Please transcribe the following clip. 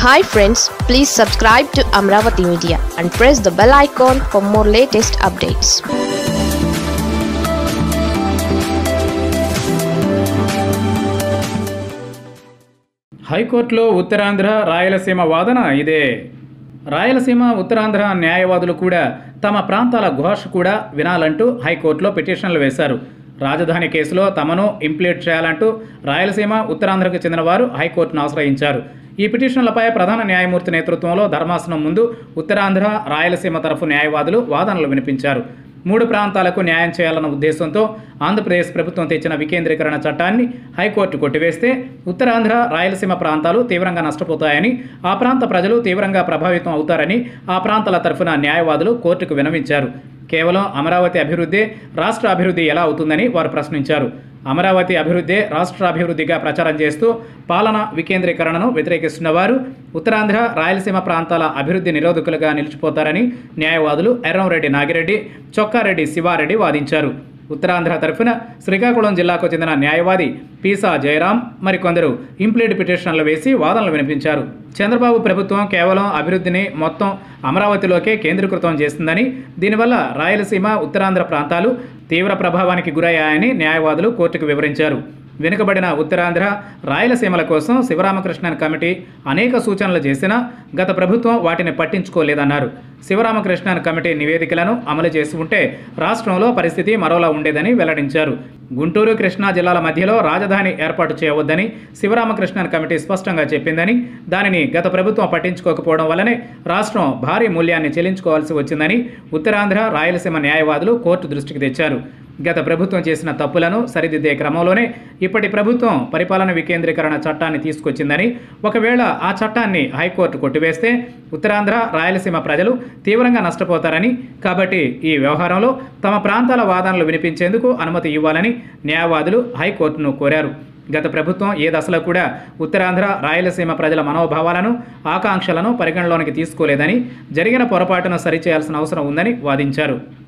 hi friends please subscribe to Amaravati media and press the bell icon for more latest updates హైకోర్టులో ఉత్తరాంధ్ర రాయలసీమ వాదన ఇదే రాయలసీమ ఉత్తరాంధ్ర న్యాయవాదులు కూడా తమ ప్రాంతాల ఘోష కూడా వినాలంటూ హైకోర్టులో పిటిషన్లు వేశారు రాజధాని కేసులో తమను ఇంప్లీట్ చేయాలంటూ రాయలసీమ ఉత్తరాంధ్రకు చెందిన వారు హైకోర్టును ఆశ్రయించారు ఈ పిటిషన్లపై ప్రధాన న్యాయమూర్తి నేతృత్వంలో ధర్మాసనం ముందు ఉత్తరాంధ్ర రాయలసీమ తరఫు న్యాయవాదులు వాదనలు వినిపించారు మూడు ప్రాంతాలకు న్యాయం చేయాలన్న ఉద్దేశంతో ఆంధ్రప్రదేశ్ ప్రభుత్వం తెచ్చిన వికేంద్రీకరణ చట్టాన్ని హైకోర్టు కొట్టివేస్తే ఉత్తరాంధ్ర రాయలసీమ ప్రాంతాలు తీవ్రంగా నష్టపోతాయని ఆ ప్రాంత ప్రజలు తీవ్రంగా ప్రభావితం అవుతారని ఆ ప్రాంతాల తరఫున న్యాయవాదులు కోర్టుకు వినవించారు కేవలం అమరావతి అభివృద్ధి రాష్ట్ర అభివృద్ధి ఎలా అవుతుందని వారు ప్రశ్నించారు అమరావతి అభివృద్ధి రాష్ట్ర అభివృద్ధిగా ప్రచారం చేస్తూ పాలన వికేంద్రీకరణను వ్యతిరేకిస్తున్న వారు ఉత్తరాంధ్ర రాయలసీమ ప్రాంతాల అభివృద్ధి నిరోధకులుగా నిలిచిపోతారని న్యాయవాదులు ఎర్రంరెడ్డి నాగిరెడ్డి చొక్కారెడ్డి శివారెడ్డి వాదించారు ఉత్తరాంధ్ర తరఫున శ్రీకాకుళం జిల్లాకు చెందిన న్యాయవాది పీసా జయరాం మరికొందరు ఇంప్లీడ్ పిటిషన్లు వేసి వాదనలు వినిపించారు చంద్రబాబు ప్రభుత్వం కేవలం అభివృద్ధిని మొత్తం అమరావతిలోకే కేంద్రీకృతం చేస్తుందని దీనివల్ల రాయలసీమ ఉత్తరాంధ్ర ప్రాంతాలు తీవ్ర ప్రభావానికి గురయ్యాయని న్యాయవాదులు కోర్టుకు వివరించారు వెనుకబడిన ఉత్తరాంధ్ర రాయలసీమల కోసం శివరామకృష్ణన్ కమిటీ అనేక సూచనలు చేసినా గత ప్రభుత్వం వాటిని పట్టించుకోలేదన్నారు శివరామకృష్ణన్ కమిటీ నివేదికలను అమలు చేసి ఉంటే రాష్ట్రంలో పరిస్థితి మరోలా ఉండేదని వెల్లడించారు గుంటూరు కృష్ణా జిల్లాల మధ్యలో రాజధాని ఏర్పాటు చేయవద్దని శివరామకృష్ణన్ కమిటీ స్పష్టంగా చెప్పిందని దానిని గత ప్రభుత్వం పట్టించుకోకపోవడం వల్లనే రాష్ట్రం భారీ మూల్యాన్ని చెల్లించుకోవాల్సి వచ్చిందని ఉత్తరాంధ్ర రాయలసీమ న్యాయవాదులు కోర్టు దృష్టికి తెచ్చారు గత ప్రభుత్వం చేసిన తప్పులను సరిదిద్దే క్రమంలోనే ఇప్పటి ప్రభుత్వం పరిపాలన వికేంద్రీకరణ చట్టాన్ని తీసుకొచ్చిందని ఒకవేళ ఆ చట్టాన్ని హైకోర్టు కొట్టివేస్తే ఉత్తరాంధ్ర రాయలసీమ ప్రజలు తీవ్రంగా నష్టపోతారని కాబట్టి ఈ వ్యవహారంలో తమ ప్రాంతాల వాదనలు వినిపించేందుకు అనుమతి ఇవ్వాలని న్యాయవాదులు హైకోర్టును కోరారు గత ప్రభుత్వం ఏ దశలో కూడా ఉత్తరాంధ్ర రాయలసీమ ప్రజల మనోభావాలను ఆకాంక్షలను పరిగణలోనికి తీసుకోలేదని జరిగిన పొరపాటును సరిచేయాల్సిన అవసరం ఉందని వాదించారు